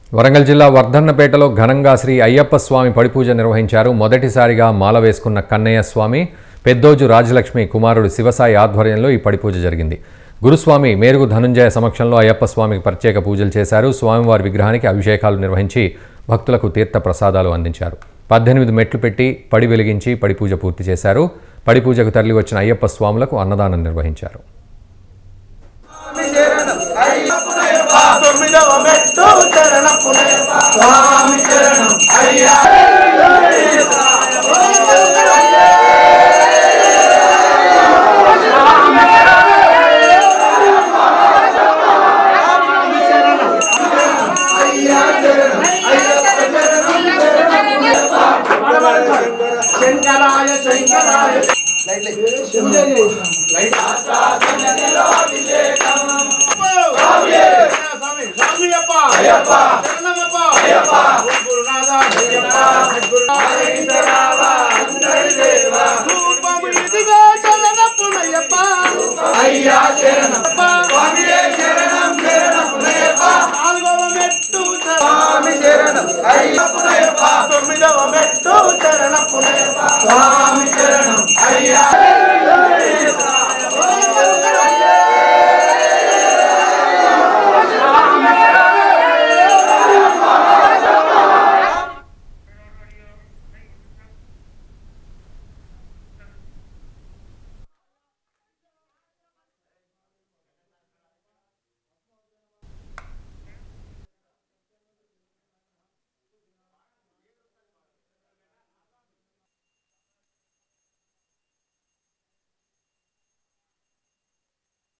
వరంగల్ జిల్లా వర్ధన్నపేటలో ఘనంగా శ్రీ అయ్యప్ప స్వామి పడిపూజ నిర్వహించారు మొదటిసారిగా మాల వేసుకున్న కన్నయ్య స్వామి పెద్దోజు రాజలక్ష్మి కుమారుడు శివసాయి ఆధ్వర్యంలో ఈ పడిపూజ జరిగింది గురుస్వామి మేరుగు ధనుంజయ సమక్షంలో అయ్యప్ప స్వామికి ప్రత్యేక పూజలు చేశారు స్వామివారి విగ్రహానికి అభిషేకాలు నిర్వహించి భక్తులకు తీర్థ ప్రసాదాలు అందించారు పద్దెనిమిది మెట్లు పెట్టి పడి వెలిగించి పడిపూజ పూర్తి చేశారు పడిపూజకు తరలి వచ్చిన అయ్యప్ప స్వాములకు అన్నదానం నిర్వహించారు తొమ్మిదవ మెట్టు చరణపునయప్ప స్వామి చరణం అయ్యా శంకరాయ శంకరాయ స్వామి స్వామి అప్ప అయ్యప్ప శరణమప్ప అయ్యప్ప గురునాథ అయ్యప్ప గురునాథ రూపము ఇదిగో శరణప్పునయ్యప్ప అయ్యా శరణప్ప స్వామి